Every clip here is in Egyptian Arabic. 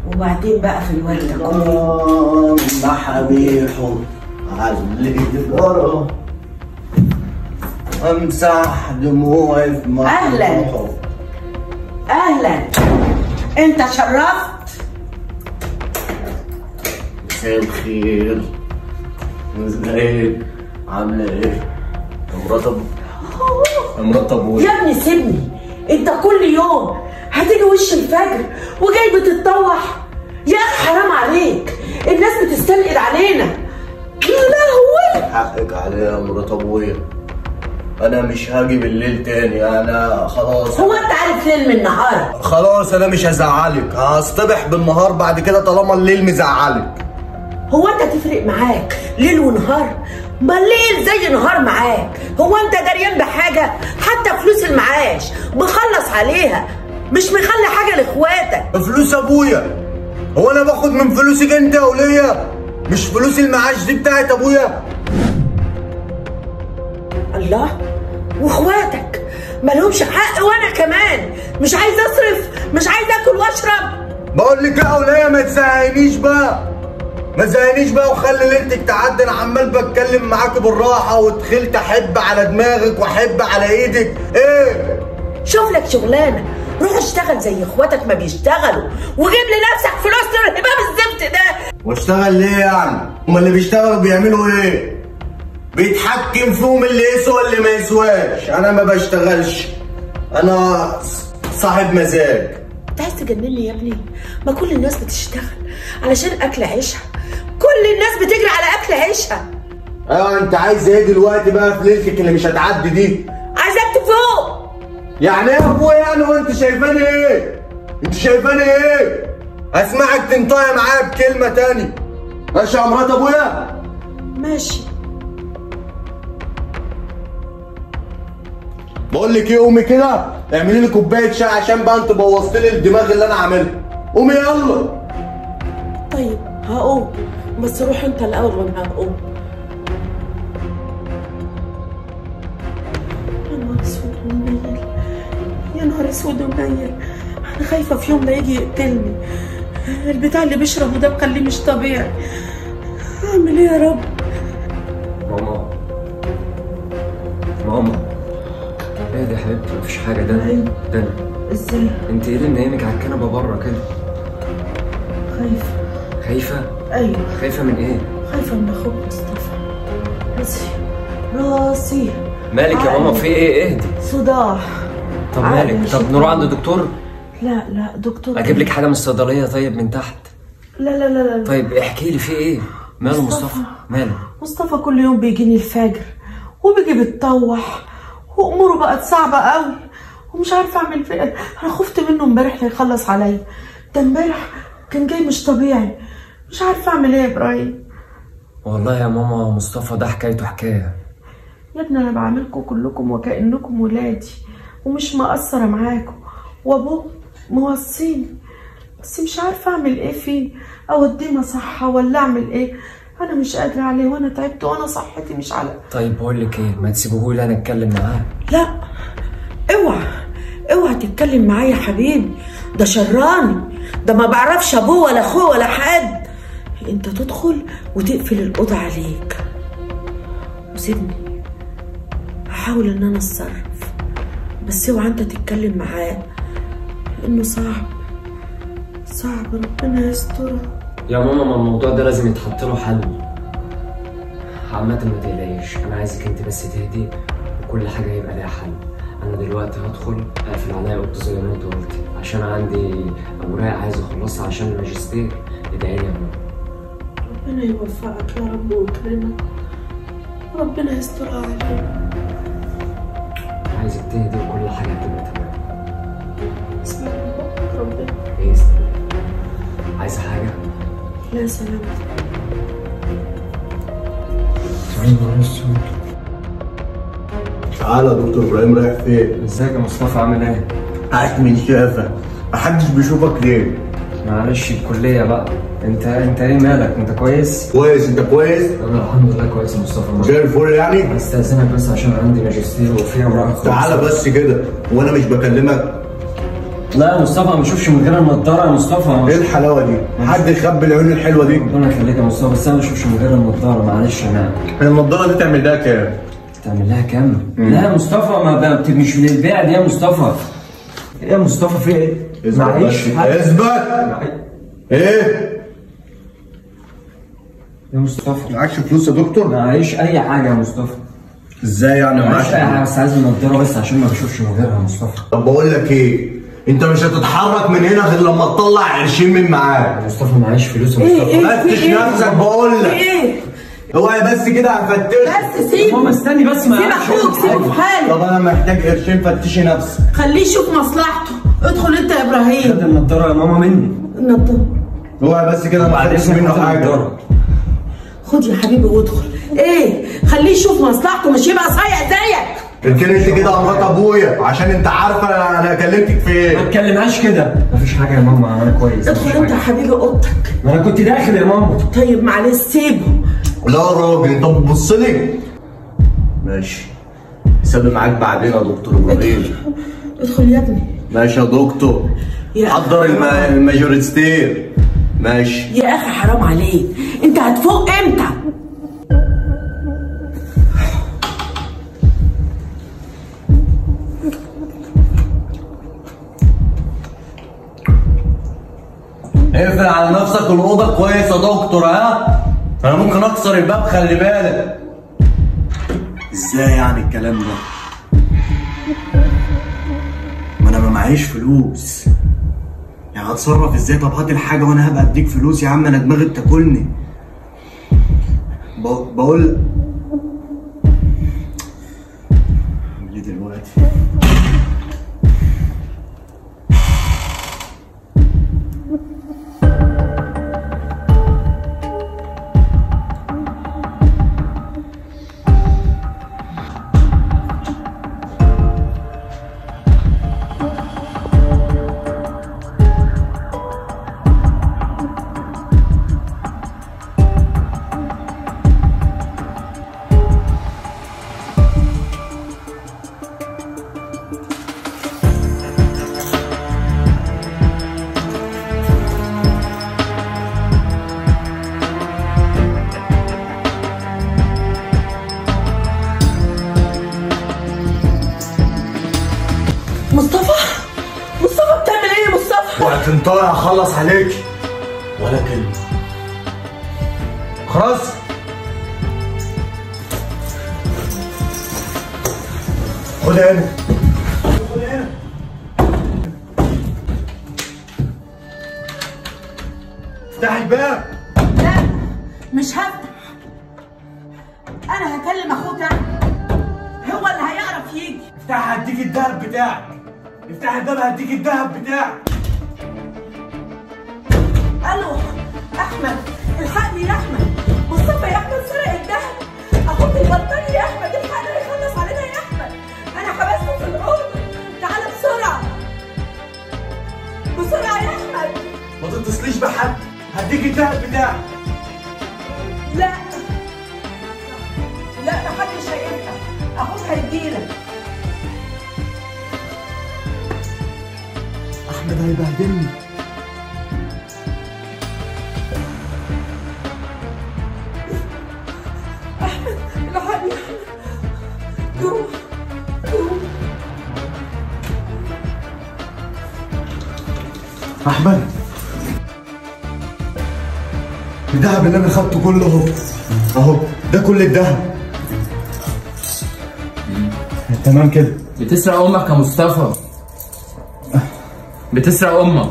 وبعدين بقى في الواد ده كله آه، محابيحه علي جرى امسح دموعي في أهلاً. مطرحه اهلا انت شرفت مساء الخير ازيك عامله ايه يا مرات ابو يا مرات ابويا يا ابني سيبني انت كل يوم هتيجي وش الفجر وجاي بتتطوح يا اخي حرام عليك الناس بتستنقل علينا يا لهوي حقك عليا يا مرات ابويا انا مش هاجي بالليل تاني انا خلاص هو انت عارف ليل من نهار خلاص انا مش هزعلك هصطبح بالنهار بعد كده طالما الليل مزعلك هو انت تفرق معاك ليل ونهار ما الليل زي نهار معاك هو انت دريان بحاجه حتى فلوس المعاش مخلص عليها مش مخلي حاجه لاخواتك فلوس ابويا هو انا باخد من فلوسك انت يا وليا مش فلوس المعاش دي بتاعت ابويا الله واخواتك مالهمش حق وانا كمان مش عايز اصرف مش عايز اكل واشرب بقول لك يا وليا ما تزهقنيش بقى ما تزهقنيش بقى وخلي ليلتك تعدي انا عمال بتكلم معاك بالراحه ودخلت احب على دماغك واحب على ايدك ايه شوف لك شغلانه روح اشتغل زي اخواتك ما بيشتغلوا وجيب لنفسك فلوس للهباب الزفت ده واشتغل ليه يعني هما اللي بيشتغلوا بيعملوا ايه بيتحكم فيهم اللي يسوى اللي ما يسواش انا ما بشتغلش انا صاحب مزاج انت عايز تجنني يا ابني ما كل الناس بتشتغل علشان اكل عيشها كل الناس بتجري على اكل عيشها ايوه انت عايز ايه دلوقتي بقى في ليلتك اللي مش هتعدي دي عايزاك تفوق يعني ايه يا ابويا يعني وانت شايفاني ايه انت شايفاني ايه اسمعك تنطقي معايا بكلمه تاني ماشي يا مرات ابويا ماشي بقول لك ايه قومي كده اعملي لي كوبايه شاي عشان بقى انت بوظت لي الدماغ اللي انا عاملها قومي يلا طيب هقوم بس روح انت الاول وانا هقوم يا نهار اسود ومنيل يا نهار اسود ومنيل انا خايفه في يوم لا يجي يقتلني البتاع اللي بيشربه ده مخليه مش طبيعي اعمل ايه يا رب ماما ماما ايه ده يا حبيبتي مفيش حاجة ده أيوة. أنا ده أنا ازاي أنت إيه اللي منيمك على الكنبة بره كده؟ خايفه خايفة؟ ايوه خايفة من إيه؟ خايفه من اخوك مصطفى راسي راسي مالك يا ماما في إيه؟ اهدي صداع طب عادي، مالك؟ مش طب نروح عند الدكتور؟ لا لا دكتور أجيب لك حاجة من الصيدلية طيب من تحت؟ لا لا لا لا طيب احكي لي في إيه؟ ماله مصطفى. مصطفى؟ ماله؟ مصطفى كل يوم بيجيني الفجر وبيجي بتطوح واموره بقت صعبه قوي ومش عارفه اعمل فيه إيه. انا خفت منه امبارح هيخلص عليا ده امبارح كان جاي مش طبيعي مش عارفه اعمل ايه يا ابراهيم والله يا ماما مصطفى ده حكايته حكاية يا ابني انا بعاملكم كلكم وكانكم ولادي ومش مقصره معاكم وابوه موصيني بس مش عارفه اعمل ايه فيه اوديه مصحه ولا اعمل ايه انا مش قادره عليه وانا تعبت وانا صحتي مش على طيب بقول لك إيه؟ ما تسيبوهولي أنا أتكلم معاه لا اوعى اوعى تتكلم معايا يا حبيبي ده شراني ده ما بعرفش ابوه ولا اخوه ولا حد انت تدخل وتقفل الاوضه عليك وسيبني هحاول ان انا اتصرف بس اوعى انت تتكلم معاه لانه صعب صعب ربنا يسترها يا ماما ما الموضوع ده لازم يتحط له حل عامة ما تقلقيش انا عايزك انت بس تهدي وكل حاجة هيبقى ليها حل انا دلوقتي هدخل اقفل عليا اوضتي زي ما انت قلتي عشان عندي اوراق عايز اخلصها عشان الماجستير ادعي لي يا ماما ربنا يوفقك يا رب ويكرمك ربنا يسترها عليك عايزك تهدي وكل حاجة هتبقى تمام اسمع من بقك ربنا ايه استنى. عايزة حاجة؟ لا سلامتك تعالى يا دكتور ابراهيم رايح فين ازيك يا مصطفى عامل ايه؟ قاعد من شافك محدش بيشوفك ليه معلش الكلية بقى انت انت ايه مالك انت كويس؟ كويس انت كويس انا الحمد لله كويس يا مصطفى زي الفل يعني استاذنك بس عشان عندي ماجستير وفي اوراق تعالى بس كده وانا مش بكلمك لا يا مصطفى ما بشوفش من غير النضاره يا مصطفى ايه الحلاوه دي حد يخبي العيون الحلوه دي ربنا يخليك يا مصطفى بس انا ما بشوفش من غير النضاره معلش انا هي النضاره دي تعمل لها كام تعمل لها كام؟ لا يا مصطفى ما بقى مش للبيع دي يا مصطفى ايه يا مصطفى في ايه؟ معيش حد اثبت ايه يا مصطفى معكش فلوس يا دكتور معيش اي حاجه يا مصطفى ازاي يعني معيش اي حاجه معكش بس عايز النضاره بس عشان ما بشوفش من غيرها يا مصطفى طب بقول لك ايه انت مش هتتحرك من هنا غير لما تطلع قرشين من معاك يا مصطفى معيش فلوس يا ايه مصطفى ايه في فتش ايه؟ نفسك بقول في لك ايه؟ اوعي بس كده هفتشك بس سيبه ماما استني بس ما سيب اخوك سيبه في حاله طب انا محتاج قرشين فتشي نفسك خليه يشوف مصلحته ادخل انت يا خد ابراهيم النضاره يا ماما مني النضارة. اوعي بس كده ما بعد تاخدش اذنك منه خد حاجه النضاره خد يا حبيبي وادخل ايه خليه يشوف مصلحته مش يبقى صايع زيك يمكن انت كده مرات ابويا عشان انت عارفه انا انا كلمتك في ما ايه تكلمهاش كده مفيش حاجه يا ماما انا كويس مفيش ادخل انت يا حاجة. حبيبي اوضتك ما انا كنت داخل يا ماما طيب معلش سيبه لا يا راجل انت بتبص لي ماشي حسابي معاك بعدين يا دكتور ابراهيم ادخل يا ابني ماشي يا دكتور يا حضر الم... الماجورستير ماشي يا اخي حرام عليك انت هتفوق امتى اقفل على نفسك الاوضه كويس يا دكتور ها انا ممكن اكسر الباب خلي بالك ازاي يعني الكلام ده ما انا ما معيش فلوس يعني هتصرف ازاي طب هات الحاجه وانا هبقى اديك فلوس يا عم انا دماغي بتاكلني ب- بقول أعمل ايه دلوقتي مصطفى مصطفى بتعمل ايه يا مصطفى وقت انت طالع اخلص عليك ولا كلمه خلاص خد هنا خد هنا افتح الباب لا مش هفتح انا هكلم اخوك يعني هو اللي هيعرف يجي افتح هديك الدهب بتاعك افتح الباب هديك الدهب بتاعك الو احمد الحقني يا احمد مصطفى يا احمد سرق الذهب اخوك البطاري يا احمد الحقني يخلص علينا يا احمد انا حبسته في الاوضه تعالى بسرعه بسرعه يا احمد ما تتصليش بحد هديك الدهب بتاعك لا لا محدش هينفع اخوك هيجيلك احمد هيبهدلني الحقني يا احمد قوم قوم احمد الدهب اللي انا خدته كله اهو اهو ده كل الدهب تمام كده بتسرق امك يا مصطفى بتسرق امك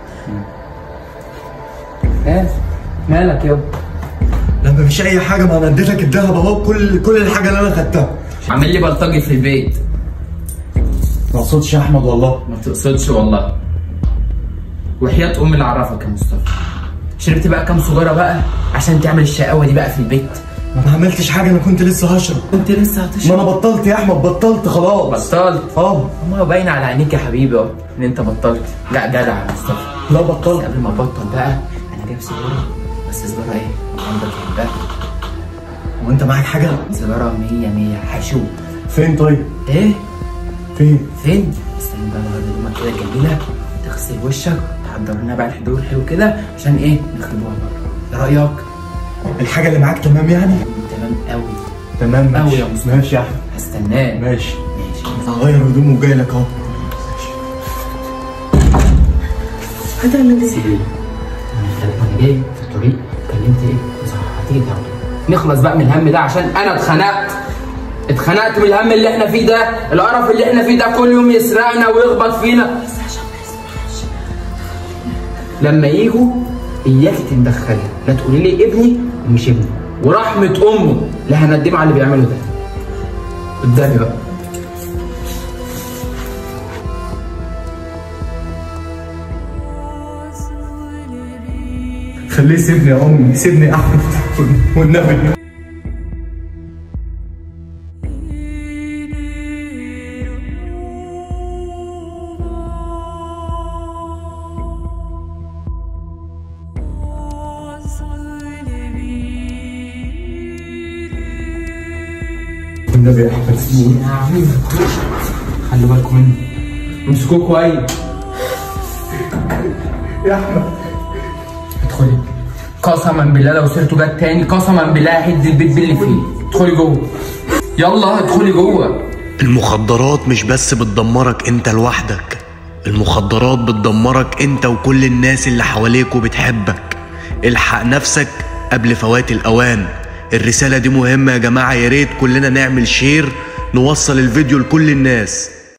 ايه مالك يابا لما مفيش اي حاجه ما انا اديتك الدهب اهو كل كل الحاجه اللي انا خدتها عامل لي بلطجي في البيت ما اقصدش يا احمد والله ما تقصدش والله وحياة امي اللي اعرفك يا مصطفى شربت بقى كام سجاره بقى عشان تعمل الشقاوه دي بقى في البيت ما عملتش حاجه انا كنت لسه هشرب كنت لسه ما هتشرب انا بطلت يا احمد بطلت خلاص بطلت اه ما هو باين على عينيك يا حبيبي اهو ان انت بطلت لا جدع يا مصطفى لا بس بطلت قبل ما ابطل بقى انا جايب سيجاره بس سيجاره ايه؟ عندك بقى وانت معاك حاجه سيجاره 100 100 حشو فين طيب ايه؟ فين فين؟ استنى بقى النهارده يومك كده جميله تغسل وشك تحضر لنا بقى الحضور الحلو كده عشان ايه نخربوها بره ايه رايك؟ الحاجه اللي معاك تمام يعني تمام قوي تمام أوي ماشي يا مصطفى. ماشي يا احمد هستناك ماشي ماشي هغير هدومي وجاي لك اهو هتعمل ايه؟ سيدي انا جاي في الطريق كلمت ايه؟ صح هتيجي تاخده نخلص بقى من الهم ده عشان انا اتخنقت اتخنقت من الهم اللي احنا فيه ده القرف اللي احنا فيه ده كل يوم يسرقنا ويخبط فينا لما يجوا اياكي تتدخلي لا تقولي لي ابني ومش ابني ورحمة امه لا هندم على اللي بيعمله ده قدامي بقى خليه يسيبني يا امي سيبني يا احمد والنبي والنبي يا احمد سيبوني خلوا بالكم منه امسكوه كويس يا احمد ادخلي قسما بالله لو سيرته جت تاني قسما بالله ههد البيت باللي فيه ادخلي جوه يلا ادخلي جوه المخدرات مش بس بتدمرك انت لوحدك المخدرات بتدمرك انت وكل الناس اللي حواليك وبتحبك الحق نفسك قبل فوات الاوان الرسالة دي مهمة يا جماعة يا ريت كلنا نعمل شير نوصل الفيديو لكل الناس